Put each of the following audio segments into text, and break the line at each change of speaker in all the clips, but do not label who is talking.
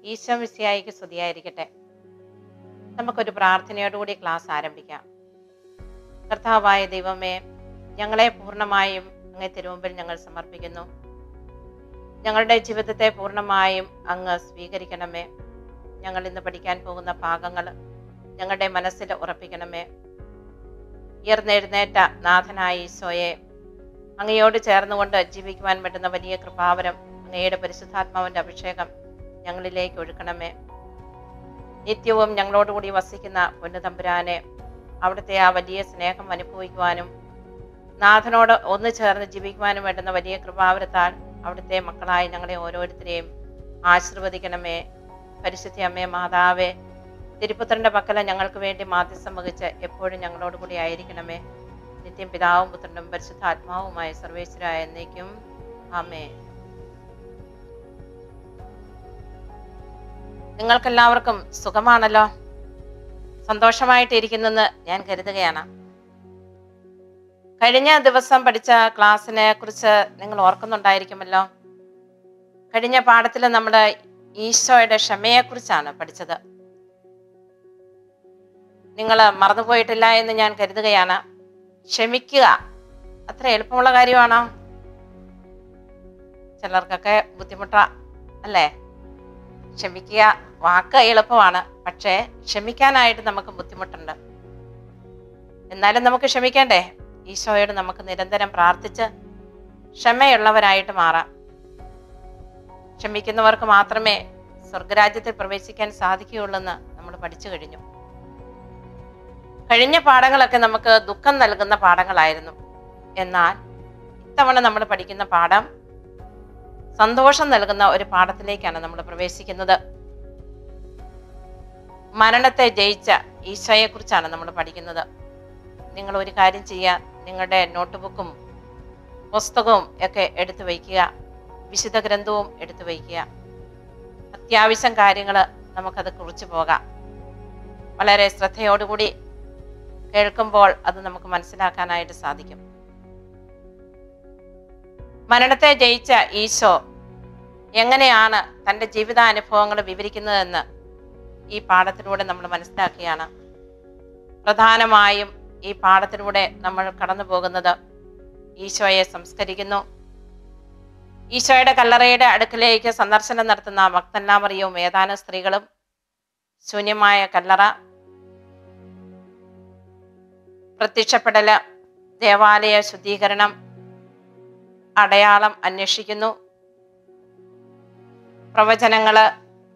ഈശോ മിശിയായിക്ക് സ്തുതിയായിരിക്കട്ടെ നമുക്കൊരു പ്രാർത്ഥനയോടുകൂടി ക്ലാസ് ആരംഭിക്കാം കർത്താവായ ദൈവമേ ഞങ്ങളെ പൂർണ്ണമായും അങ്ങേ തിരുമുമ്പിൽ ഞങ്ങൾ സമർപ്പിക്കുന്നു ഞങ്ങളുടെ ജീവിതത്തെ പൂർണ്ണമായും അങ്ങ് സ്വീകരിക്കണമേ ഞങ്ങൾ ഇന്ന് പഠിക്കാൻ പോകുന്ന ഭാഗങ്ങൾ ഞങ്ങളുടെ മനസ്സിൽ ഉറപ്പിക്കണമേ ഉയർന്നെഴുന്നേറ്റ നാഥനായ ഈശോയെ അങ്ങയോട് ചേർന്നുകൊണ്ട് ജീവിക്കുവാൻ പറ്റുന്ന വലിയ കൃപാവരം അങ്ങയുടെ പരിശുദ്ധാത്മാവിൻ്റെ അഭിഷേകം ഞങ്ങളിലേക്ക് ഒഴുക്കണമേ നിത്യവും ഞങ്ങളോടുകൂടി വസിക്കുന്ന പൊന്നുതമ്പുരാനെ അവിടുത്തെ ആ വലിയ സ്നേഹം അനുഭവിക്കുവാനും നാഥനോട് ഒന്ന് ചേർന്ന് ജീവിക്കുവാനും വേണ്ടുന്ന വലിയ കൃപാവരത്താൽ അവിടുത്തെ മക്കളായി ഞങ്ങളെ ഓരോരുത്തരെയും ആശീർവദിക്കണമേ പരിശുദ്ധ അമ്മേ മാതാവേ തിരുപുത്രന്റെ പക്കല ഞങ്ങൾക്ക് വേണ്ടി മാധ്യസ്ഥം വഹിച്ച് എപ്പോഴും ഞങ്ങളോട് കൂടി ആയിരിക്കണമേ നിത്യം പിതാവും പുത്രനും പരിശുദ്ധാത്മാവുമായ സർവേശ്വരായ എന്നേക്കും ആമേ നിങ്ങൾക്കെല്ലാവർക്കും സുഖമാണല്ലോ സന്തോഷമായിട്ടിരിക്കുന്നെന്ന് ഞാൻ കരുതുകയാണ് കഴിഞ്ഞ ദിവസം പഠിച്ച ക്ലാസ്സിനെ കുറിച്ച് നിങ്ങൾ ഓർക്കുന്നുണ്ടായിരിക്കുമല്ലോ കഴിഞ്ഞ പാഠത്തിൽ നമ്മൾ ഈശോയുടെ ക്ഷമയെക്കുറിച്ചാണ് പഠിച്ചത് നിങ്ങൾ മറന്നുപോയിട്ടില്ല എന്ന് ഞാൻ കരുതുകയാണ് ക്ഷമിക്കുക അത്ര എളുപ്പമുള്ള കാര്യമാണോ ചിലർക്കൊക്കെ ബുദ്ധിമുട്ടാ അല്ലേ ക്ഷമിക്കുക വാക്ക് എളുപ്പമാണ് പക്ഷേ ക്ഷമിക്കാനായിട്ട് നമുക്ക് ബുദ്ധിമുട്ടുണ്ട് എന്നാലും നമുക്ക് ക്ഷമിക്കണ്ടേ ഈശോയോട് നമുക്ക് നിരന്തരം പ്രാർത്ഥിച്ച് ക്ഷമയുള്ളവരായിട്ട് മാറാം ക്ഷമിക്കുന്നവർക്ക് മാത്രമേ സ്വർഗരാജ്യത്തിൽ പ്രവേശിക്കാൻ സാധിക്കുകയുള്ളെന്ന് നമ്മൾ പഠിച്ചു കഴിഞ്ഞു കഴിഞ്ഞ പാഠങ്ങളൊക്കെ നമുക്ക് ദുഃഖം നൽകുന്ന പാഠങ്ങളായിരുന്നു എന്നാൽ ഇത്തവണ നമ്മൾ പഠിക്കുന്ന പാഠം സന്തോഷം നൽകുന്ന ഒരു പാഠത്തിലേക്കാണ് നമ്മൾ പ്രവേശിക്കുന്നത് മരണത്തെ ജയിച്ച ഈശോയെ കുറിച്ചാണ് നമ്മൾ പഠിക്കുന്നത് നിങ്ങൾ ഒരു കാര്യം ചെയ്യുക നിങ്ങളുടെ നോട്ട്ബുക്കും പുസ്തകവും ഒക്കെ എടുത്തു വയ്ക്കുക വിശുദ്ധ ഗ്രന്ഥവും എടുത്തു വയ്ക്കുക അത്യാവശ്യം കാര്യങ്ങൾ നമുക്കത് കുറിച്ചു പോകാം വളരെ ശ്രദ്ധയോടുകൂടി കേൾക്കുമ്പോൾ അത് നമുക്ക് മനസ്സിലാക്കാനായിട്ട് സാധിക്കും മരണത്തെ ജയിച്ച ഈശോ എങ്ങനെയാണ് തൻ്റെ ജീവിതാനുഭവങ്ങൾ വിവരിക്കുന്നതെന്ന് ഈ പാഠത്തിലൂടെ നമ്മൾ മനസ്സിലാക്കുകയാണ് പ്രധാനമായും ഈ പാഠത്തിലൂടെ നമ്മൾ കടന്നു പോകുന്നത് ഈശോയെ സംസ്കരിക്കുന്നു ഈശോയുടെ കല്ലറയുടെ അടുക്കിലേക്ക് സന്ദർശനം നടത്തുന്ന ഭക്തന്മാറിയവും ഏതാനും സ്ത്രീകളും ശൂന്യമായ കല്ലറ പ്രത്യക്ഷപ്പെടല് ദേവാലയ ശുദ്ധീകരണം അടയാളം അന്വേഷിക്കുന്നു പ്രവചനങ്ങള്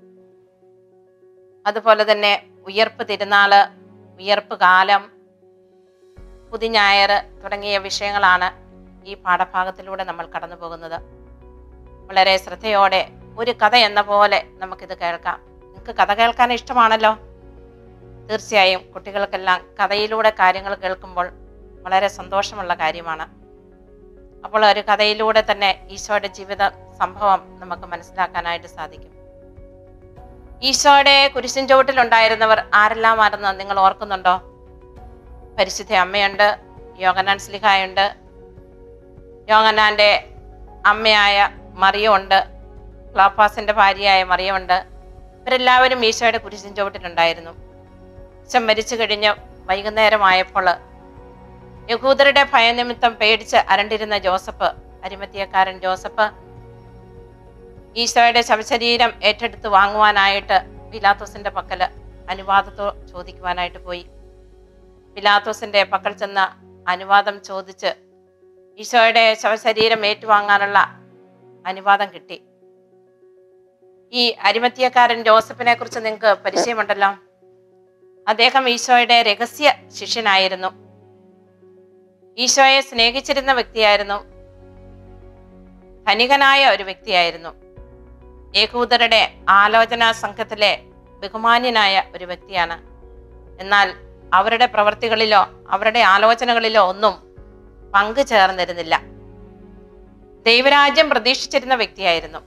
അതുപോലെ തന്നെ ഉയർപ്പ് തിരുനാള് ഉയർപ്പ് കാലം പുതിഞ്ഞായർ തുടങ്ങിയ വിഷയങ്ങളാണ് ഈ പാഠഭാഗത്തിലൂടെ നമ്മൾ കടന്നു പോകുന്നത് വളരെ ശ്രദ്ധയോടെ ഒരു കഥ എന്ന പോലെ നമുക്കിത് കേൾക്കാം നിങ്ങൾക്ക് കഥ കേൾക്കാൻ ഇഷ്ടമാണല്ലോ തീർച്ചയായും കുട്ടികൾക്കെല്ലാം കഥയിലൂടെ കാര്യങ്ങൾ കേൾക്കുമ്പോൾ വളരെ സന്തോഷമുള്ള കാര്യമാണ് അപ്പോൾ ഒരു കഥയിലൂടെ തന്നെ ഈശോയുടെ ജീവിത സംഭവം നമുക്ക് മനസ്സിലാക്കാനായിട്ട് സാധിക്കും ഈശോയുടെ കുരിശിൻ ചുവട്ടിലുണ്ടായിരുന്നവർ ആരെല്ലാമാണെന്ന് നിങ്ങൾ ഓർക്കുന്നുണ്ടോ പരിശുദ്ധ അമ്മയുണ്ട് യോഗനാൻ സ്ലിഹായുണ്ട് യോഗനാന്റെ അമ്മയായ മറിയമുണ്ട് ക്ലാപ്പാസിന്റെ ഭാര്യയായ മറിയമുണ്ട് ഇവരെല്ലാവരും ഈശോയുടെ കുരിശിൻ ചുവട്ടിലുണ്ടായിരുന്നു അച്ഛൻ മരിച്ചു കഴിഞ്ഞ് വൈകുന്നേരമായപ്പോൾ യഹൂദരുടെ ഭയനിമിത്തം പേടിച്ച് അരണ്ടിരുന്ന ജോസഫ് അരിമത്തിയക്കാരൻ ജോസഫ് ഈശോയുടെ ശവശരീരം ഏറ്റെടുത്ത് വാങ്ങുവാനായിട്ട് പിലാത്തോസിന്റെ പക്കല് അനുവാദത്തോ ചോദിക്കുവാനായിട്ട് പോയി പിലാത്തോസിന്റെ പക്കൽ ചെന്ന അനുവാദം ചോദിച്ച് ഈശോയുടെ ശവശരീരം ഏറ്റുവാങ്ങാനുള്ള അനുവാദം കിട്ടി ഈ അരിമത്തിയക്കാരൻ ജോസഫിനെ കുറിച്ച് നിങ്ങൾക്ക് പരിചയമുണ്ടല്ലോ അദ്ദേഹം ഈശോയുടെ രഹസ്യ ശിഷ്യനായിരുന്നു ഈശോയെ സ്നേഹിച്ചിരുന്ന വ്യക്തിയായിരുന്നു ധനികനായ ഒരു വ്യക്തിയായിരുന്നു യഹൂദരുടെ ആലോചനാ സംഘത്തിലെ ബഹുമാന്യനായ ഒരു വ്യക്തിയാണ് എന്നാൽ അവരുടെ പ്രവർത്തികളിലോ അവരുടെ ആലോചനകളിലോ ഒന്നും പങ്കു ചേർന്നിരുന്നില്ല ദൈവരാജ്യം പ്രതീക്ഷിച്ചിരുന്ന വ്യക്തിയായിരുന്നു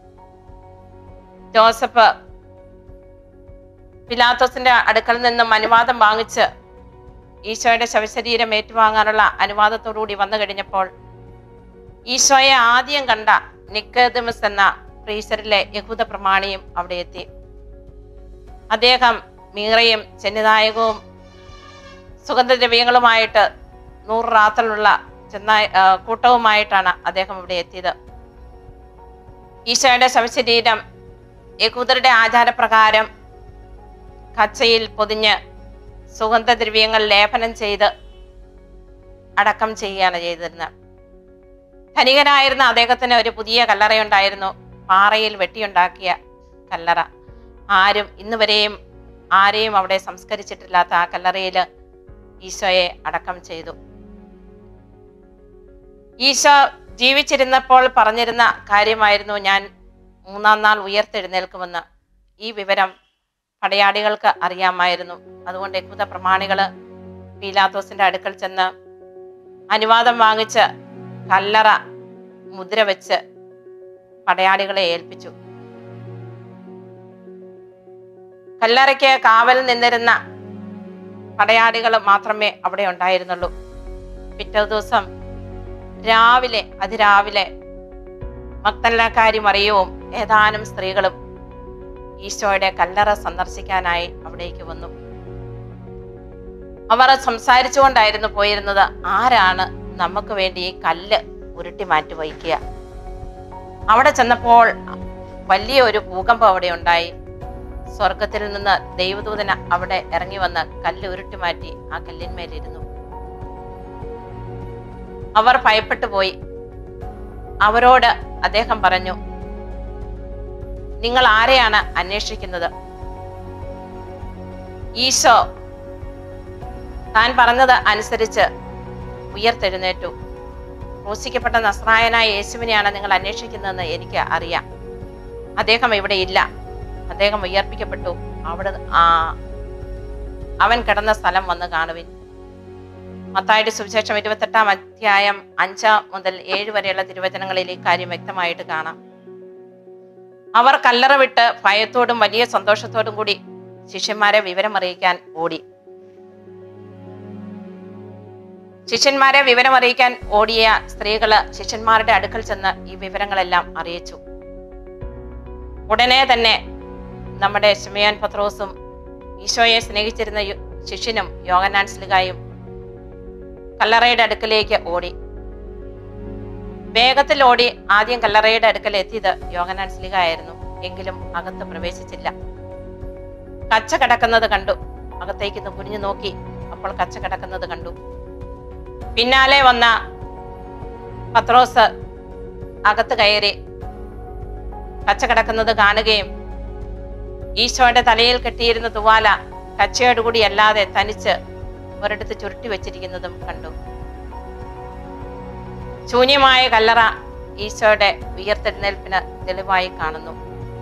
ജോസഫ് പിലാത്തോസിന്റെ അടുക്കൽ നിന്നും അനുവാദം വാങ്ങിച്ച് ഈശോയുടെ ശവശരീരം ഏറ്റുവാങ്ങാനുള്ള അനുവാദത്തോടുകൂടി വന്നു കഴിഞ്ഞപ്പോൾ ഈശോയെ ആദ്യം കണ്ട നിക്കോദിമസ് എന്ന ഫ്രീസറിലെ യഹൂദ പ്രമാണിയും അവിടെ എത്തി അദ്ദേഹം മീറയും ചെന്നിനായകവും സുഗന്ധദ്രവ്യങ്ങളുമായിട്ട് നൂറ് റാത്തലുള്ള ചെന്നായ ആ, കൂട്ടവുമായിട്ടാണ് അദ്ദേഹം ഇവിടെ എത്തിയത് ഈശോയുടെ ശവശരീരം യഹൂദരുടെ ആചാരപ്രകാരം കച്ചയിൽ പൊതിഞ്ഞ് സുഗന്ധദ്രവ്യങ്ങൾ ലേപനം ചെയ്ത് അടക്കം ചെയ്യുകയാണ് ചെയ്തിരുന്നത് ധനികനായിരുന്ന അദ്ദേഹത്തിന് ഒരു പുതിയ കല്ലറയുണ്ടായിരുന്നു പാറയിൽ വെട്ടിയുണ്ടാക്കിയ കല്ലറ ആരും ഇന്ന് വരെയും ആരെയും അവിടെ സംസ്കരിച്ചിട്ടില്ലാത്ത ആ കല്ലറയിൽ ഈശോയെ അടക്കം ചെയ്തു ഈശോ ജീവിച്ചിരുന്നപ്പോൾ പറഞ്ഞിരുന്ന കാര്യമായിരുന്നു ഞാൻ മൂന്നാം നാൾ ഉയർത്തെഴുന്നേൽക്കുമെന്ന് ഈ വിവരം പടയാളികൾക്ക് അറിയാമായിരുന്നു അതുകൊണ്ട് യഹൂദ പ്രമാണികള് പീലാത്തോസിന്റെ അടുക്കൽ ചെന്ന് അനുവാദം വാങ്ങിച്ച് കല്ലറ മുദ്ര വെച്ച് പടയാളികളെ ഏൽപ്പിച്ചു കല്ലറയ്ക്ക് കാവൽ നിന്നിരുന്ന പടയാളികൾ മാത്രമേ അവിടെ ഉണ്ടായിരുന്നുള്ളൂ പിറ്റേ ദിവസം രാവിലെ അതിരാവിലെ മക്തല്ലക്കാരി മറിയവും ഏതാനും സ്ത്രീകളും ഈശോയുടെ കല്ലറ സന്ദർശിക്കാനായി അവിടേക്ക് വന്നു അവർ സംസാരിച്ചുകൊണ്ടായിരുന്നു പോയിരുന്നത് ആരാണ് നമുക്ക് വേണ്ടി ഈ കല്ല് ഉരുട്ടി മാറ്റി വയ്ക്കുക അവിടെ ചെന്നപ്പോൾ വലിയ ഒരു ഭൂകമ്പം അവിടെ ഉണ്ടായി സ്വർഗത്തിൽ നിന്ന് ദൈവദൂതന അവിടെ ഇറങ്ങി വന്ന് കല്ല് ഉരുട്ടി മാറ്റി ആ കല്ലിന്മേലിരുന്നു അവർ ഭയപ്പെട്ടു പോയി അവരോട് അദ്ദേഹം പറഞ്ഞു നിങ്ങൾ ആരെയാണ് അന്വേഷിക്കുന്നത് ഈശോ താൻ പറഞ്ഞത് അനുസരിച്ച് ഉയർത്തെഴുന്നേറ്റു ക്രൂശിക്കപ്പെട്ട നസ്രായനായ യേശുവിനെയാണ് നിങ്ങൾ അന്വേഷിക്കുന്നതെന്ന് എനിക്ക് അറിയാം അദ്ദേഹം ഇവിടെ ഇല്ല അദ്ദേഹം ഉയർപ്പിക്കപ്പെട്ടു അവിടെ ആ അവൻ കിടന്ന സ്ഥലം വന്ന് കാണുവിൻ മത്തായുടെ സുവിശേഷം ഇരുപത്തെട്ടാം അധ്യായം അഞ്ച് മുതൽ ഏഴ് വരെയുള്ള തിരുവചനങ്ങളിൽ ഈ കാര്യം വ്യക്തമായിട്ട് കാണാം അവർ കല്ലറ വിട്ട് ഭയത്തോടും വലിയ സന്തോഷത്തോടും കൂടി ശിഷ്യന്മാരെ വിവരമറിയിക്കാൻ ഓടി ശിഷ്യന്മാരെ വിവരമറിയിക്കാൻ ഓടിയ സ്ത്രീകള് ശിഷ്യന്മാരുടെ അടുക്കൽ ചെന്ന് ഈ വിവരങ്ങളെല്ലാം അറിയിച്ചു ഉടനെ തന്നെ നമ്മുടെ ശിമയാൻ പത്രോസും ഈശോയെ സ്നേഹിച്ചിരുന്ന യു- ശിഷ്യനും യോഗനാൻ സ്ലിഗായും കല്ലറയുടെ അടുക്കലേക്ക് ഓടി വേഗത്തിൽ ഓടി ആദ്യം കല്ലറയുടെ അടുക്കൽ എത്തിയത് യോഗനാൻ സ്ലിഗ ആയിരുന്നു എങ്കിലും അകത്ത് പ്രവേശിച്ചില്ല കച്ച കിടക്കുന്നത് കണ്ടു അകത്തേക്ക് ഒന്ന് കുനിഞ്ഞു നോക്കി അപ്പോൾ കച്ച കിടക്കുന്നത് കണ്ടു പിന്നാലെ വന്ന പത്രോസ് അകത്ത് കയറി കച്ച കിടക്കുന്നത് കാണുകയും ഈശോയുടെ തലയിൽ കെട്ടിയിരുന്ന തുവാല കച്ചയോടുകൂടി അല്ലാതെ തനിച്ച് ഒരിടത്ത് ചുരുട്ടി വെച്ചിരിക്കുന്നതും കണ്ടു ശൂന്യമായ കല്ലറ ഈശോയുടെ ഉയർത്തെഴുന്നേൽപ്പിന് തെളിവായി കാണുന്നു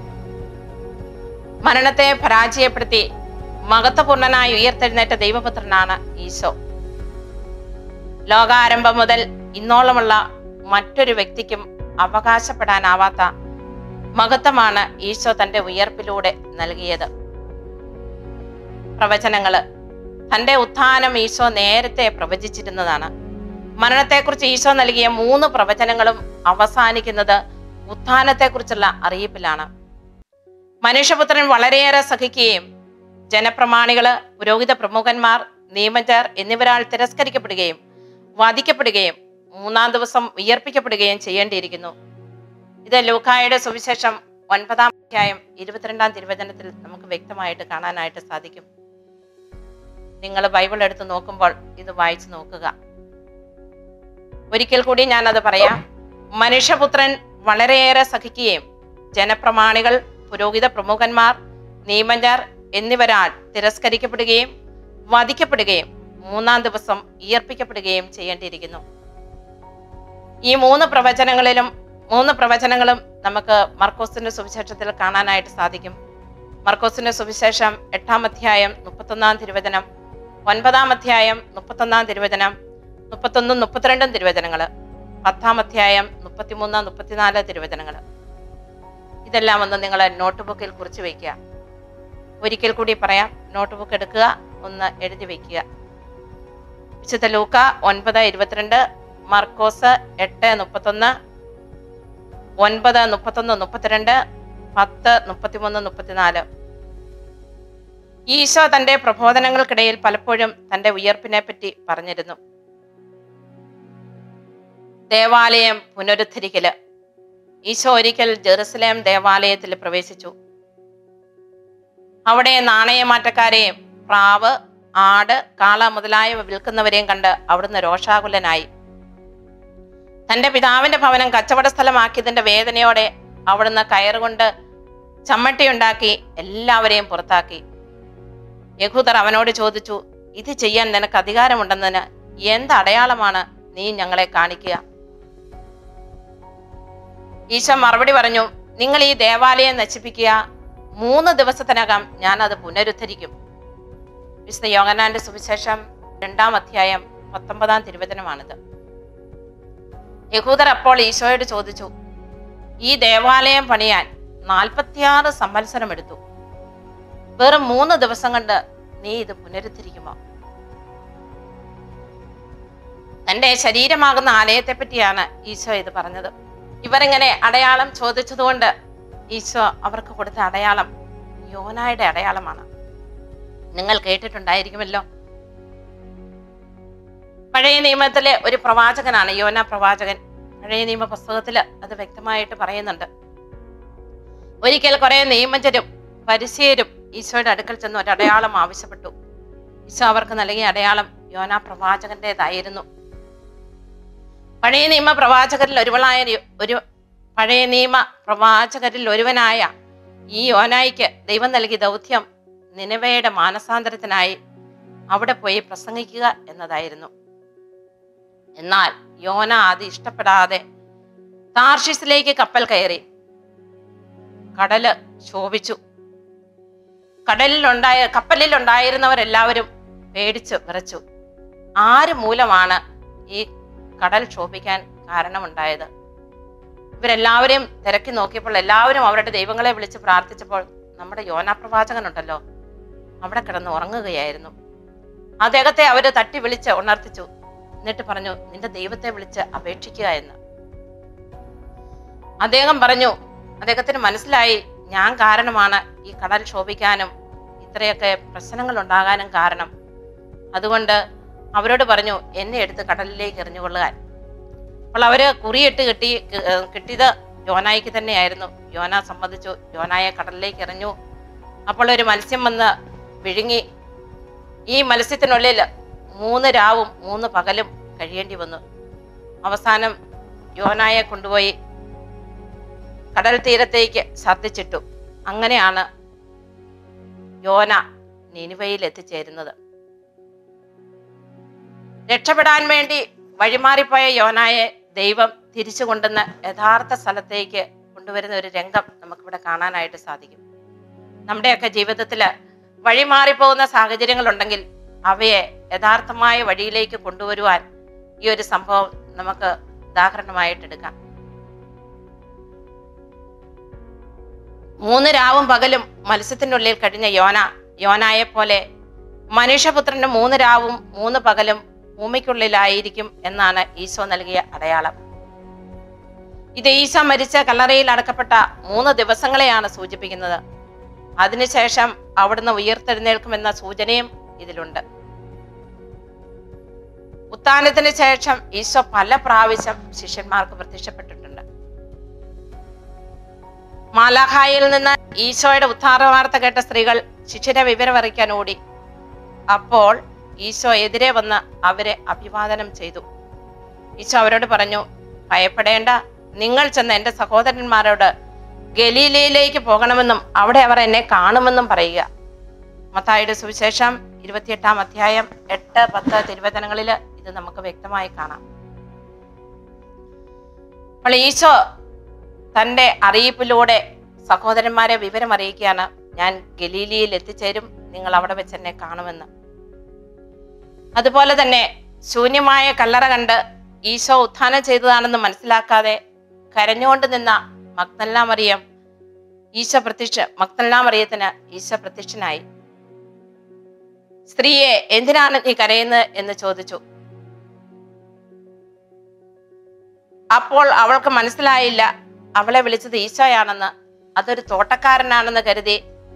മരണത്തെ പരാജയപ്പെടുത്തി മഹത്വപൂർണനായി ഉയർത്തെഴുന്നേറ്റ ദൈവപുത്രനാണ് ഈശോ ലോകാരംഭം മുതൽ ഇന്നോളമുള്ള മറ്റൊരു വ്യക്തിക്കും അവകാശപ്പെടാനാവാത്ത മഹത്വമാണ് ഈശോ തന്റെ ഉയർപ്പിലൂടെ നൽകിയത് പ്രവചനങ്ങള് തന്റെ ഉത്ഥാനം ഈശോ നേരത്തെ പ്രവചിച്ചിരുന്നതാണ് മരണത്തെക്കുറിച്ച് ഈശോ നൽകിയ മൂന്ന് പ്രവചനങ്ങളും അവസാനിക്കുന്നത് ഉത്ഥാനത്തെക്കുറിച്ചുള്ള അറിയിപ്പിലാണ് മനുഷ്യപുത്രൻ വളരെയേറെ സഹിക്കുകയും ജനപ്രമാണികള് പുരോഹിത പ്രമുഖന്മാർ നിയമജർ എന്നിവരാൽ തിരസ്കരിക്കപ്പെടുകയും വധിക്കപ്പെടുകയും മൂന്നാം ദിവസം ഉയർപ്പിക്കപ്പെടുകയും ചെയ്യേണ്ടിയിരിക്കുന്നു ഇത് ലൂക്കായുടെ സുവിശേഷം ഒൻപതാം അധ്യായം ഇരുപത്തിരണ്ടാം തിരുവചനത്തിൽ നമുക്ക് വ്യക്തമായിട്ട് കാണാനായിട്ട് സാധിക്കും നിങ്ങൾ ബൈബിൾ എടുത്ത് നോക്കുമ്പോൾ ഇത് വായിച്ചു നോക്കുക ഒരിക്കൽ കൂടി ഞാൻ അത് പറയാം മനുഷ്യപുത്രൻ വളരെയേറെ സഹിക്കുകയും ജനപ്രമാണികൾ പുരോഹിത പ്രമുഖന്മാർ നിയമജർ എന്നിവരാൽ തിരസ്കരിക്കപ്പെടുകയും വധിക്കപ്പെടുകയും മൂന്നാം ദിവസം ഉയർപ്പിക്കപ്പെടുകയും ചെയ്യേണ്ടിയിരിക്കുന്നു ഈ മൂന്ന് പ്രവചനങ്ങളിലും മൂന്ന് പ്രവചനങ്ങളും നമുക്ക് മർക്കോസിന്റെ സുവിശേഷത്തിൽ കാണാനായിട്ട് സാധിക്കും മർക്കോസിന്റെ സുവിശേഷം എട്ടാം അധ്യായം മുപ്പത്തൊന്നാം തിരുവചനം ഒൻപതാം അധ്യായം മുപ്പത്തൊന്നാം തിരുവചനം മുപ്പത്തൊന്നും മുപ്പത്തിരണ്ടും തിരുവചനങ്ങൾ പത്താം അധ്യായം മുപ്പത്തിമൂന്ന് മുപ്പത്തിനാല് തിരുവചനങ്ങൾ ഇതെല്ലാം ഒന്ന് നിങ്ങൾ നോട്ട് ബുക്കിൽ കുറിച്ച് വയ്ക്കുക ഒരിക്കൽ കൂടി പറയാം നോട്ട് ബുക്ക് എടുക്കുക ഒന്ന് എഴുതി വയ്ക്കുക വിശുദ്ധ ലൂക്ക ഒൻപത് ഇരുപത്തിരണ്ട് മർക്കോസ് എട്ട് മുപ്പത്തൊന്ന് ഒൻപത് മുപ്പത്തൊന്ന് മുപ്പത്തിരണ്ട് പത്ത് മുപ്പത്തിമൂന്ന് മുപ്പത്തിനാല് ഈശോ തന്റെ പ്രബോധനങ്ങൾക്കിടയിൽ പലപ്പോഴും തന്റെ ഉയർപ്പിനെ പറ്റി പറഞ്ഞിരുന്നു ദേവാലയം പുനരുദ്ധരിക്കല് ഈശോ ഒരിക്കൽ ജെറുസലേം ദേവാലയത്തിൽ പ്രവേശിച്ചു അവിടെ നാണയമാറ്റക്കാരെയും പ്രാവ് ആട് കാള മുതലായവ വിൽക്കുന്നവരെയും കണ്ട് അവിടുന്ന് രോഷാകുലനായി തന്റെ പിതാവിന്റെ ഭവനം കച്ചവട സ്ഥലമാക്കിയതിന്റെ വേദനയോടെ അവിടുന്ന് കയറുകൊണ്ട് ചമ്മട്ടിയുണ്ടാക്കി എല്ലാവരെയും പുറത്താക്കി യഹൂദർ അവനോട് ചോദിച്ചു ഇത് ചെയ്യാൻ നിനക്ക് അധികാരമുണ്ടെന്നതിന് എന്ത് അടയാളമാണ് നീ ഞങ്ങളെ കാണിക്കുക ഈശോ മറുപടി പറഞ്ഞു നിങ്ങൾ ഈ ദേവാലയം നശിപ്പിക്കുക മൂന്ന് ദിവസത്തിനകം ഞാൻ അത് പുനരുദ്ധരിക്കും വിശുദ്ധ യോഗനാന്റെ സുവിശേഷം രണ്ടാം അധ്യായം പത്തൊമ്പതാം തിരുവചനമാണിത് യഹൂദർ അപ്പോൾ ഈശോയോട് ചോദിച്ചു ഈ ദേവാലയം പണിയാൻ നാൽപ്പത്തിയാറ് സംവത്സരം എടുത്തു വെറും മൂന്ന് ദിവസം കൊണ്ട് നീ ഇത് പുനരുദ്ധരിക്കുമോ തന്റെ ശരീരമാകുന്ന ആലയത്തെ പറ്റിയാണ് ഈശോ ഇത് പറഞ്ഞത് ഇവരിങ്ങനെ അടയാളം ചോദിച്ചതുകൊണ്ട് ഈശോ അവർക്ക് കൊടുത്ത അടയാളം യോനായുടെ അടയാളമാണ് നിങ്ങൾ കേട്ടിട്ടുണ്ടായിരിക്കുമല്ലോ പഴയ നിയമത്തിലെ ഒരു പ്രവാചകനാണ് യോന പ്രവാചകൻ പഴയ നിയമ പുസ്തകത്തിൽ അത് വ്യക്തമായിട്ട് പറയുന്നുണ്ട് ഒരിക്കൽ കുറെ നിയമജരും പരിശീരും ഈശോയുടെ അടുക്കൽ ചെന്ന് ഒരു അടയാളം ആവശ്യപ്പെട്ടു ഈശോ അവർക്ക് നൽകിയ അടയാളം യോന പ്രവാചകന്റേതായിരുന്നു പഴയ നിയമ പ്രവാചകരിൽ ഒരുവളായ ഒരു- ഒരു പഴയ നിയമ പ്രവാചകരിൽ ഒരുവനായ ഈ യോനായിക്ക് ദൈവം നൽകിയ ദൗത്യം നിനവയുടെ മാനസാന്തരത്തിനായി അവിടെ പോയി പ്രസംഗിക്കുക എന്നതായിരുന്നു എന്നാൽ യോന അത് ഇഷ്ടപ്പെടാതെ താർഷിസിലേക്ക് കപ്പൽ കയറി കടല് ശോഭിച്ചു കടലിലുണ്ടായ കപ്പലിലുണ്ടായിരുന്നവരെല്ലാവരും പേടിച്ചു വിറച്ചു ആര് മൂലമാണ് ഈ കടൽ ശോഭിക്കാൻ കാരണമുണ്ടായത് ഇവരെല്ലാവരെയും തിരക്കി നോക്കിയപ്പോൾ എല്ലാവരും അവരുടെ ദൈവങ്ങളെ വിളിച്ച് പ്രാർത്ഥിച്ചപ്പോൾ നമ്മുടെ യോനാ പ്രവാചകനുണ്ടല്ലോ അവിടെ കിടന്ന് ഉറങ്ങുകയായിരുന്നു അദ്ദേഹത്തെ അവര് തട്ടി വിളിച്ച് ഉണർത്തിച്ചു എന്നിട്ട് പറഞ്ഞു നിന്റെ ദൈവത്തെ വിളിച്ച് അപേക്ഷിക്കുക എന്ന് അദ്ദേഹം പറഞ്ഞു അദ്ദേഹത്തിന് മനസ്സിലായി ഞാൻ കാരണമാണ് ഈ കടൽ ശോഭിക്കാനും ഇത്രയൊക്കെ പ്രശ്നങ്ങൾ ഉണ്ടാകാനും കാരണം അതുകൊണ്ട് അവരോട് പറഞ്ഞു എന്നെ എടുത്ത് കടലിലേക്ക് എറിഞ്ഞുകൊള്ളുകാൻ അപ്പോൾ അവര് കുറിയിട്ട് കിട്ടി ഏർ കിട്ടിയത് യോനായിക്ക് തന്നെയായിരുന്നു യോന സമ്മതിച്ചു യോനായെ കടലിലേക്ക് എറിഞ്ഞു അപ്പോൾ ഒരു മത്സ്യം വന്ന് വിഴുങ്ങി ഈ മത്സ്യത്തിനുള്ളിൽ മൂന്ന് രാവും മൂന്ന് പകലും കഴിയേണ്ടി വന്നു അവസാനം യോനായെ കൊണ്ടുപോയി കടൽ തീരത്തേക്ക് ഛർദ്ദിച്ചിട്ടു അങ്ങനെയാണ് യോന നിനിവയിൽ എത്തിച്ചേരുന്നത് രക്ഷപ്പെടാൻ വേണ്ടി വഴിമാറിപ്പോയ യോനായെ ദൈവം തിരിച്ചു കൊണ്ടുവന്ന യഥാർത്ഥ സ്ഥലത്തേക്ക് കൊണ്ടുവരുന്ന ഒരു രംഗം നമുക്കിവിടെ കാണാനായിട്ട് സാധിക്കും നമ്മുടെയൊക്കെ ജീവിതത്തിൽ വഴിമാറിപ്പോകുന്ന സാഹചര്യങ്ങൾ ഉണ്ടെങ്കിൽ അവയെ യഥാർത്ഥമായ വഴിയിലേക്ക് കൊണ്ടുവരുവാൻ ഈ ഒരു സംഭവം നമുക്ക് ഉദാഹരണമായിട്ട് എടുക്കാം മൂന്ന് രാവും പകലും മത്സ്യത്തിനുള്ളിൽ കഴിഞ്ഞ യോന യോനായെ പോലെ മനുഷ്യപുത്രന്റെ മൂന്ന് രാവും മൂന്ന് പകലും ഭൂമിക്കുള്ളിലായിരിക്കും എന്നാണ് ഈശോ നൽകിയ അടയാളം ഇത് ഈശോ മരിച്ച കല്ലറയിൽ അടക്കപ്പെട്ട മൂന്ന് ദിവസങ്ങളെയാണ് സൂചിപ്പിക്കുന്നത് അതിനുശേഷം അവിടുന്ന് ഉയർത്തെഴുന്നേൽക്കുമെന്ന സൂചനയും ഇതിലുണ്ട് ഉത്ഥാനത്തിന് ശേഷം ഈശോ പല പ്രാവശ്യം ശിഷ്യന്മാർക്ക് പ്രത്യക്ഷപ്പെട്ടിട്ടുണ്ട് മാലാഖായിൽ നിന്ന് ഈശോയുടെ ഉദ്ധാര വാർത്ത കേട്ട സ്ത്രീകൾ ശിഷ്യരെ വിവരം അറിയിക്കാൻ ഓടി അപ്പോൾ ഈശോ എതിരെ വന്ന് അവരെ അഭിവാദനം ചെയ്തു ഈശോ അവരോട് പറഞ്ഞു ഭയപ്പെടേണ്ട നിങ്ങൾ ചെന്ന് എൻ്റെ സഹോദരന്മാരോട് ഗലീലയിലേക്ക് പോകണമെന്നും അവിടെ അവർ എന്നെ കാണുമെന്നും പറയുക മത്തായിയുടെ സുവിശേഷം ഇരുപത്തിയെട്ടാം അധ്യായം എട്ട് പത്ത് തിരുവചനങ്ങളിൽ ഇത് നമുക്ക് വ്യക്തമായി കാണാം അപ്പോൾ ഈശോ തൻ്റെ അറിയിപ്പിലൂടെ സഹോദരന്മാരെ വിവരം അറിയിക്കുകയാണ് ഞാൻ ഗലീലിയിൽ എത്തിച്ചേരും നിങ്ങൾ അവിടെ വെച്ച് എന്നെ കാണുമെന്ന് അതുപോലെ തന്നെ ശൂന്യമായ കല്ലറ കണ്ട് ഈശോ ഉത്ഥാനം ചെയ്തതാണെന്ന് മനസ്സിലാക്കാതെ കരഞ്ഞുകൊണ്ട് നിന്ന മക്തല്ല മറിയം ഈശോ പ്രത്യക്ഷ മക്തല്ല മറിയത്തിന് ഈശോ പ്രത്യക്ഷനായി സ്ത്രീയെ എന്തിനാണ് നീ കരയുന്നത് എന്ന് ചോദിച്ചു അപ്പോൾ അവൾക്ക് മനസ്സിലായില്ല അവളെ വിളിച്ചത് ഈശോയാണെന്ന് അതൊരു തോട്ടക്കാരനാണെന്ന് കരുതി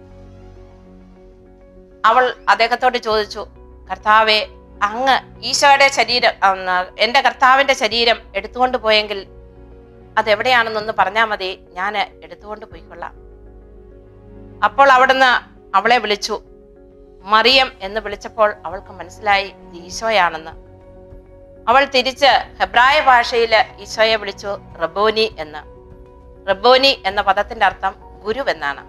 അവൾ അദ്ദേഹത്തോട് ചോദിച്ചു കർത്താവെ അങ്ങ് ഈശോയുടെ ശരീരം ഉം, എൻ്റെ കർത്താവിൻ്റെ ശരീരം എടുത്തുകൊണ്ട് പോയെങ്കിൽ അതെവിടെയാണെന്നൊന്ന് പറഞ്ഞാൽ മതി ഞാൻ എടുത്തുകൊണ്ട് പോയിക്കൊള്ളാം അപ്പോൾ അവിടുന്ന് അവളെ വിളിച്ചു മറിയം എന്ന് വിളിച്ചപ്പോൾ അവൾക്ക് മനസ്സിലായി ഇത് ഈശോയാണെന്ന് അവൾ തിരിച്ച് ഹെബ്രായ ഭാഷയിൽ ഈശോയെ വിളിച്ചു റബോനി എന്ന് റബോനി എന്ന പദത്തിന്റെ അർത്ഥം ഗുരു എന്നാണ്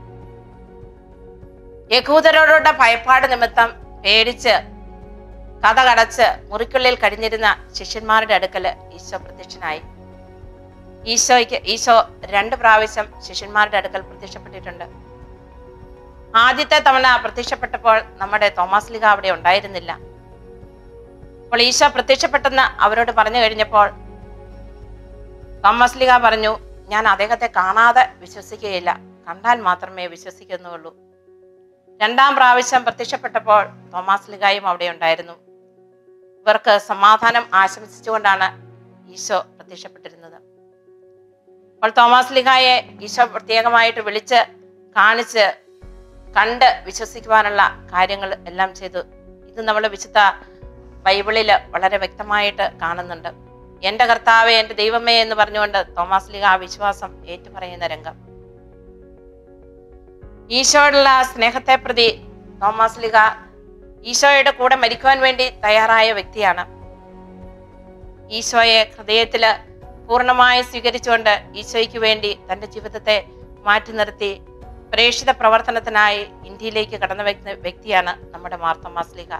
യഹൂദരോടുള്ള ഭയപ്പാട് നിമിത്തം പേടിച്ച് കഥ കടച്ച് മുറിക്കുള്ളിൽ കഴിഞ്ഞിരുന്ന ശിഷ്യന്മാരുടെ അടുക്കൽ ഈശോ പ്രത്യക്ഷനായി ഈശോയ്ക്ക് ഈശോ രണ്ട് പ്രാവശ്യം ശിഷ്യന്മാരുടെ അടുക്കൽ പ്രത്യക്ഷപ്പെട്ടിട്ടുണ്ട് ആദ്യത്തെ തവണ പ്രത്യക്ഷപ്പെട്ടപ്പോൾ നമ്മുടെ തോമസ് ലിഗ അവിടെ ഉണ്ടായിരുന്നില്ല അപ്പോൾ ഈശോ പ്രത്യക്ഷപ്പെട്ടെന്ന് അവരോട് പറഞ്ഞു കഴിഞ്ഞപ്പോൾ തോമസ് ലിഗ പറഞ്ഞു ഞാൻ അദ്ദേഹത്തെ കാണാതെ വിശ്വസിക്കുകയില്ല കണ്ടാൽ മാത്രമേ വിശ്വസിക്കുന്നുള്ളൂ രണ്ടാം പ്രാവശ്യം പ്രത്യക്ഷപ്പെട്ടപ്പോൾ തോമസ് ലിഗായും അവിടെ ഉണ്ടായിരുന്നു ഇവർക്ക് സമാധാനം ആശംസിച്ചുകൊണ്ടാണ് ഈശോ പ്രത്യക്ഷപ്പെട്ടിരുന്നത് അപ്പോൾ തോമസ് ലിഗായെ ഈശോ പ്രത്യേകമായിട്ട് വിളിച്ച് കാണിച്ച് കണ്ട് വിശ്വസിക്കുവാനുള്ള കാര്യങ്ങൾ എല്ലാം ചെയ്തു ഇത് നമ്മൾ വിശുദ്ധ ബൈബിളിൽ വളരെ വ്യക്തമായിട്ട് കാണുന്നുണ്ട് എൻ്റെ കർത്താവെ എൻ്റെ ദൈവമേ എന്ന് പറഞ്ഞുകൊണ്ട് തോമസ് ലിഗ ആ വിശ്വാസം ഏറ്റുപറയുന്ന രംഗം ഈശോയോടുള്ള സ്നേഹത്തെ പ്രതി തോമസ് ലിഗ ഈശോയുടെ കൂടെ മരിക്കുവാൻ വേണ്ടി തയ്യാറായ വ്യക്തിയാണ് ഈശോയെ ഹൃദയത്തില് പൂർണ്ണമായി സ്വീകരിച്ചുകൊണ്ട് ഈശോയ്ക്ക് വേണ്ടി തൻ്റെ ജീവിതത്തെ മാറ്റി നിർത്തി പ്രേക്ഷിത പ്രവർത്തനത്തിനായി ഇന്ത്യയിലേക്ക് കടന്നു വരുന്ന വ്യക്തിയാണ് നമ്മുടെ മാർത്തോമാസ് ലിഗ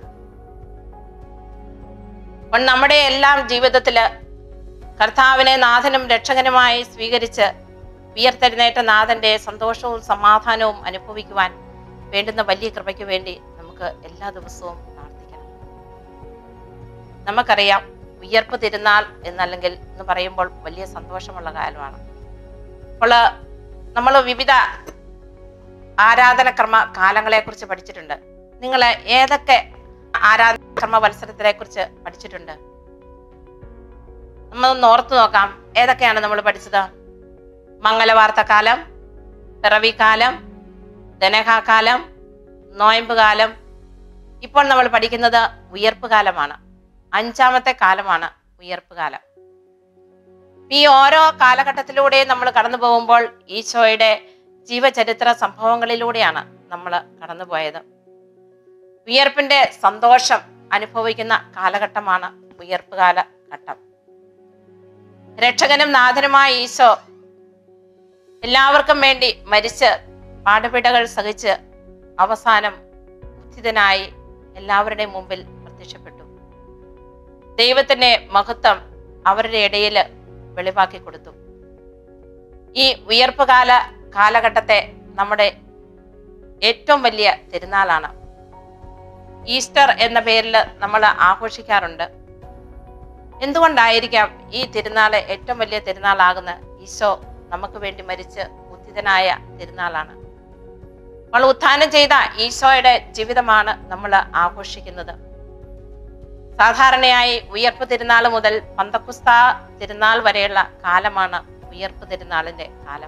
അപ്പോൾ നമ്മുടെ എല്ലാം ജീവിതത്തില് കർത്താവിനെ നാഥനും രക്ഷകനുമായി സ്വീകരിച്ച് ഉയർത്തെഴുന്നേറ്റ നാഥന്റെ സന്തോഷവും സമാധാനവും അനുഭവിക്കുവാൻ വേണ്ടുന്ന വലിയ കൃപയ്ക്ക് വേണ്ടി നമുക്ക് എല്ലാ ദിവസവും പ്രാർത്ഥിക്കണം നമുക്കറിയാം ഉയർപ്പ് തിരുനാൾ എന്നല്ലെങ്കിൽ എന്ന് പറയുമ്പോൾ വലിയ സന്തോഷമുള്ള കാലമാണ് അപ്പോൾ നമ്മൾ വിവിധ ആരാധനക്രമ കാലങ്ങളെ കുറിച്ച് പഠിച്ചിട്ടുണ്ട് നിങ്ങൾ ഏതൊക്കെ ആരാധനക്രമ മത്സരത്തിനെ കുറിച്ച് പഠിച്ചിട്ടുണ്ട് നമ്മളൊന്ന് ഓർത്തു നോക്കാം ഏതൊക്കെയാണ് നമ്മൾ പഠിച്ചത് മംഗലവാർത്തക്കാലം പിറവിക്കാലം ദനഹാകാലം നോയമ്പ് കാലം ഇപ്പോൾ നമ്മൾ പഠിക്കുന്നത് ഉയർപ്പ് കാലമാണ് അഞ്ചാമത്തെ കാലമാണ് ഉയർപ്പ് കാലം ഈ ഓരോ കാലഘട്ടത്തിലൂടെയും നമ്മൾ കടന്നു പോകുമ്പോൾ ഈശോയുടെ ജീവചരിത്ര സംഭവങ്ങളിലൂടെയാണ് നമ്മൾ കടന്നുപോയത് ഉയർപ്പിന്റെ സന്തോഷം അനുഭവിക്കുന്ന കാലഘട്ടമാണ് ഉയർപ്പ് കാലഘട്ടം രക്ഷകനും നാഥനുമായ ഈശോ എല്ലാവർക്കും വേണ്ടി മരിച്ച് പാടുപിടകൾ സഹിച്ച് അവസാനം ഉത്ഥിതനായി എല്ലാവരുടെയും മുമ്പിൽ പ്രത്യക്ഷപ്പെട്ടു ദൈവത്തിന്റെ മഹത്വം അവരുടെ ഇടയിൽ വെളിവാക്കി കൊടുത്തു ഈ ഉയർപ്പ് കാല കാലഘട്ടത്തെ നമ്മുടെ ഏറ്റവും വലിയ തിരുനാളാണ് ഈസ്റ്റർ എന്ന പേരിൽ നമ്മൾ ആഘോഷിക്കാറുണ്ട് എന്തുകൊണ്ടായിരിക്കാം ഈ തിരുനാള് ഏറ്റവും വലിയ തിരുനാളാകുന്ന ഈശോ നമുക്ക് വേണ്ടി മരിച്ച് ഉദ്ധിതനായ തിരുനാളാണ് അപ്പോൾ ഉത്ഥാനം ചെയ്ത ഈശോയുടെ ജീവിതമാണ് നമ്മൾ ആഘോഷിക്കുന്നത് സാധാരണയായി ഉയർപ്പ് തിരുനാൾ മുതൽ പന്തക്കുസ്ത തിരുനാൾ വരെയുള്ള കാലമാണ് ഉയർപ്പ് തിരുനാളിന്റെ കാലം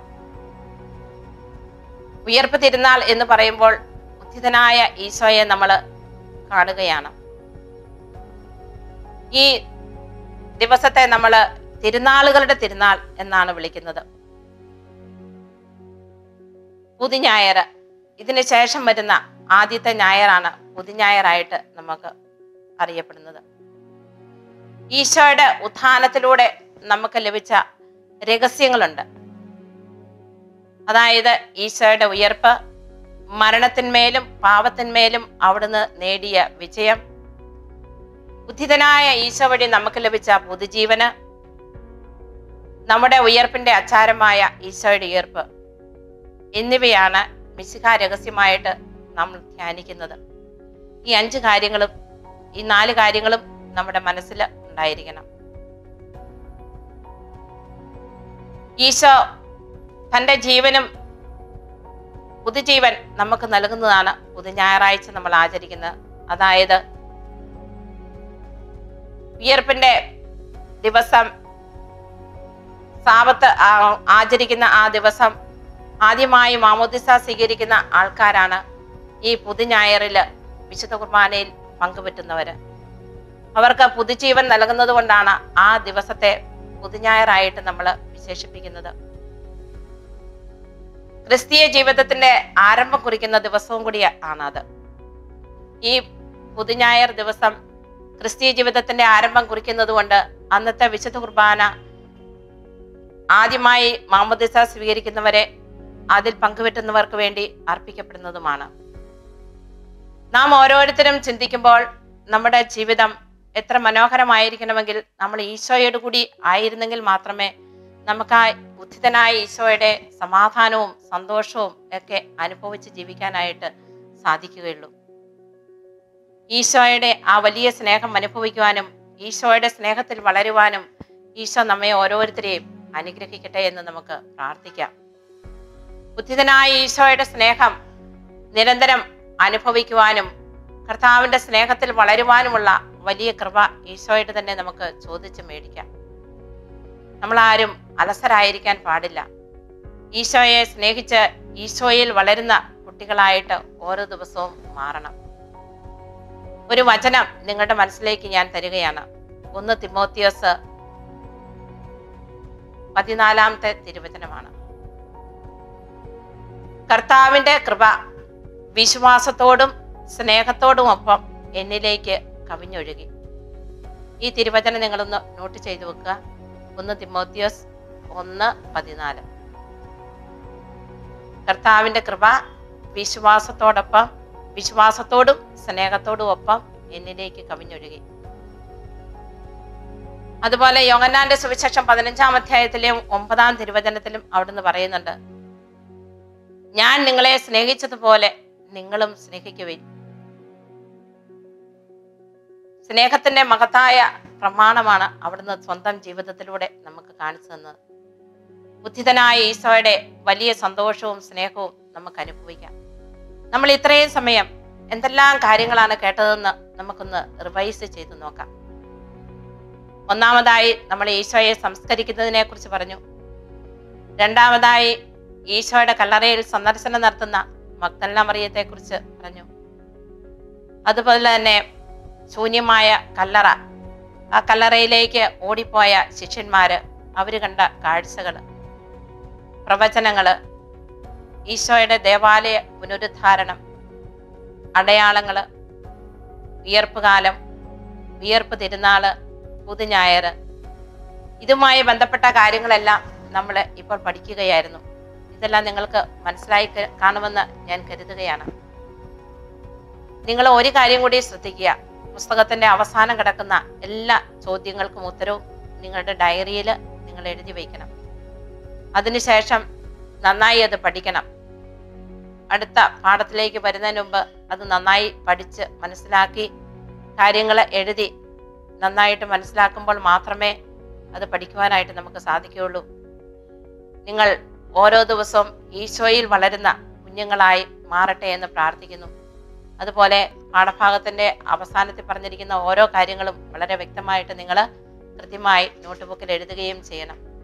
ഉയർപ്പ് തിരുനാൾ എന്ന് പറയുമ്പോൾ ഉദ്ധിതനായ ഈശോയെ നമ്മൾ കാണുകയാണ് ഈ ദിവസത്തെ നമ്മൾ തിരുനാളുകളുടെ തിരുനാൾ എന്നാണ് വിളിക്കുന്നത് പുതുഞായർ ഇതിന് ശേഷം വരുന്ന ആദ്യത്തെ ഞായറാണ് പുതുഞായറായിട്ട് നമുക്ക് അറിയപ്പെടുന്നത് ഈശോയുടെ ഉത്ഥാനത്തിലൂടെ നമുക്ക് ലഭിച്ച രഹസ്യങ്ങളുണ്ട് അതായത് ഈശോയുടെ ഉയർപ്പ് മരണത്തിന്മേലും പാപത്തിന്മേലും അവിടുന്ന് നേടിയ വിജയം ഉദ്ധിതനായ ഈശോ വഴി നമുക്ക് ലഭിച്ച പുതുജീവന് നമ്മുടെ ഉയർപ്പിന്റെ അച്ചാരമായ ഈശോയുടെ ഉയർപ്പ് എന്നിവയാണ് മിശിഹ രഹസ്യമായിട്ട് നമ്മൾ ധ്യാനിക്കുന്നത് ഈ അഞ്ച് കാര്യങ്ങളും ഈ നാല് കാര്യങ്ങളും നമ്മുടെ മനസ്സിൽ ഉണ്ടായിരിക്കണം ഈശോ തൻ്റെ ജീവനും പുതുജീവൻ നമുക്ക് നൽകുന്നതാണ് പുതു ഞായറാഴ്ച നമ്മൾ ആചരിക്കുന്നത് അതായത് ഉയർപ്പിന്റെ ദിവസം സാപത്ത് ആ- ആചരിക്കുന്ന ആ ദിവസം ആദ്യമായി മാമോദിസ സ്വീകരിക്കുന്ന ആൾക്കാരാണ് ഈ പുതുഞായറിൽ വിശുദ്ധ കുർബാനയിൽ പങ്കുപറ്റുന്നവര് അവർക്ക് പുതുജീവൻ നൽകുന്നത് കൊണ്ടാണ് ആ ദിവസത്തെ പുതുഞായറായിട്ട് നമ്മൾ വിശേഷിപ്പിക്കുന്നത് ക്രിസ്തീയ ജീവിതത്തിന്റെ ആരംഭം കുറിക്കുന്ന ദിവസവും കൂടി ആണ് അത് ഈ പുതുഞായർ ദിവസം ക്രിസ്തീയ ജീവിതത്തിന്റെ ആരംഭം കുറിക്കുന്നത് കൊണ്ട് അന്നത്തെ വിശുദ്ധ കുർബാന ആദ്യമായി മാമോദിസ സ്വീകരിക്കുന്നവരെ അതിൽ പങ്കുപറ്റുന്നവർക്ക് വേണ്ടി അർപ്പിക്കപ്പെടുന്നതുമാണ് നാം ഓരോരുത്തരും ചിന്തിക്കുമ്പോൾ നമ്മുടെ ജീവിതം എത്ര മനോഹരമായിരിക്കണമെങ്കിൽ നമ്മൾ ഈശോയോട് കൂടി ആയിരുന്നെങ്കിൽ മാത്രമേ നമുക്ക് ആ ഉദ്ധിതനായ ഈശോയുടെ സമാധാനവും സന്തോഷവും ഒക്കെ അനുഭവിച്ച് ജീവിക്കാനായിട്ട് സാധിക്കുകയുള്ളൂ ഈശോയുടെ ആ വലിയ സ്നേഹം അനുഭവിക്കുവാനും ഈശോയുടെ സ്നേഹത്തിൽ വളരുവാനും ഈശോ നമ്മെ ഓരോരുത്തരെയും അനുഗ്രഹിക്കട്ടെ എന്ന് നമുക്ക് പ്രാർത്ഥിക്കാം ഉദ്ധിതനായ ഈശോയുടെ സ്നേഹം നിരന്തരം അനുഭവിക്കുവാനും കർത്താവിന്റെ സ്നേഹത്തിൽ വളരുവാനുമുള്ള വലിയ കൃപ ഈശോയുടെ തന്നെ നമുക്ക് ചോദിച്ച് മേടിക്കാം നമ്മളാരും അലസരായിരിക്കാൻ പാടില്ല ഈശോയെ സ്നേഹിച്ച് ഈശോയിൽ വളരുന്ന കുട്ടികളായിട്ട് ഓരോ ദിവസവും മാറണം ഒരു വചനം നിങ്ങളുടെ മനസ്സിലേക്ക് ഞാൻ തരികയാണ് ഒന്ന് തിമോത്തിയോസ് പതിനാലാമത്തെ തിരുവചനമാണ് കർത്താവിന്റെ കൃപ വിശ്വാസത്തോടും സ്നേഹത്തോടും ഒപ്പം എന്നിലേക്ക് കവിഞ്ഞൊഴുകി ഈ തിരുവചനം നിങ്ങളൊന്ന് നോട്ട് ചെയ്തു വെക്കുക ഒന്ന് തിമോത്തിയോസ് ഒന്ന് പതിനാല് കർത്താവിന്റെ കൃപ വിശ്വാസത്തോടൊപ്പം വിശ്വാസത്തോടും സ്നേഹത്തോടും ഒപ്പം എന്നിലേക്ക് കവിഞ്ഞൊഴുകി അതുപോലെ യോഹന്നാന്റെ സുവിശേഷം പതിനഞ്ചാം അധ്യായത്തിലെയും ഒമ്പതാം തിരുവചനത്തിലും അവിടുന്ന് പറയുന്നുണ്ട് ഞാൻ നിങ്ങളെ സ്നേഹിച്ചതുപോലെ നിങ്ങളും സ്നേഹിക്കുവിൻ സ്നേഹത്തിന്റെ മഹത്തായ പ്രമാണമാണ് അവിടുന്ന് സ്വന്തം ജീവിതത്തിലൂടെ നമുക്ക് കാണിച്ചു തന്നത് ബുദ്ധിതനായ ഈശോയുടെ വലിയ സന്തോഷവും സ്നേഹവും നമുക്ക് അനുഭവിക്കാം നമ്മൾ ഇത്രയും സമയം എന്തെല്ലാം കാര്യങ്ങളാണ് കേട്ടതെന്ന് നമുക്കൊന്ന് റിവൈസ് ചെയ്ത് നോക്കാം ഒന്നാമതായി നമ്മൾ ഈശോയെ സംസ്കരിക്കുന്നതിനെ കുറിച്ച് പറഞ്ഞു രണ്ടാമതായി ഈശോയുടെ കല്ലറയിൽ സന്ദർശനം നടത്തുന്ന മക്തല്ല മറിയത്തെ കുറിച്ച് പറഞ്ഞു അതുപോലെ തന്നെ ശൂന്യമായ കല്ലറ ആ കല്ലറയിലേക്ക് ഓടിപ്പോയ ശിഷ്യന്മാര് അവര് കണ്ട കാഴ്ചകള് പ്രവചനങ്ങള് ഈശോയുടെ ദേവാലയ പുനരുദ്ധാരണം അടയാളങ്ങള് വിയർപ്പ് കാലം വിയർപ്പ് തിരുനാള് പുതുഞായർ ഇതുമായി ബന്ധപ്പെട്ട കാര്യങ്ങളെല്ലാം നമ്മൾ ഇപ്പോൾ പഠിക്കുകയായിരുന്നു ഇതെല്ലാം നിങ്ങൾക്ക് മനസ്സിലായി ക- കാണുമെന്ന് ഞാൻ കരുതുകയാണ് നിങ്ങൾ ഒരു കാര്യം കൂടി ശ്രദ്ധിക്കുക പുസ്തകത്തിന്റെ അവസാനം കിടക്കുന്ന എല്ലാ ചോദ്യങ്ങൾക്കും ഉത്തരവും നിങ്ങളുടെ ഡയറിയിൽ നിങ്ങൾ എഴുതി വയ്ക്കണം അതിനുശേഷം നന്നായി അത് പഠിക്കണം അടുത്ത പാഠത്തിലേക്ക് വരുന്നതിന് മുമ്പ് അത് നന്നായി പഠിച്ച് മനസ്സിലാക്കി കാര്യങ്ങൾ എഴുതി നന്നായിട്ട് മനസ്സിലാക്കുമ്പോൾ മാത്രമേ അത് പഠിക്കുവാനായിട്ട് നമുക്ക് സാധിക്കുകയുള്ളൂ നിങ്ങൾ ഓരോ ദിവസവും ഈശോയിൽ വളരുന്ന കുഞ്ഞുങ്ങളായി മാറട്ടെ എന്ന് പ്രാർത്ഥിക്കുന്നു അതുപോലെ പാഠഭാഗത്തിന്റെ അവസാനത്തിൽ പറഞ്ഞിരിക്കുന്ന ഓരോ കാര്യങ്ങളും വളരെ വ്യക്തമായിട്ട് നിങ്ങൾ കൃത്യമായി നോട്ട്ബുക്കിൽ എഴുതുകയും ചെയ്യണം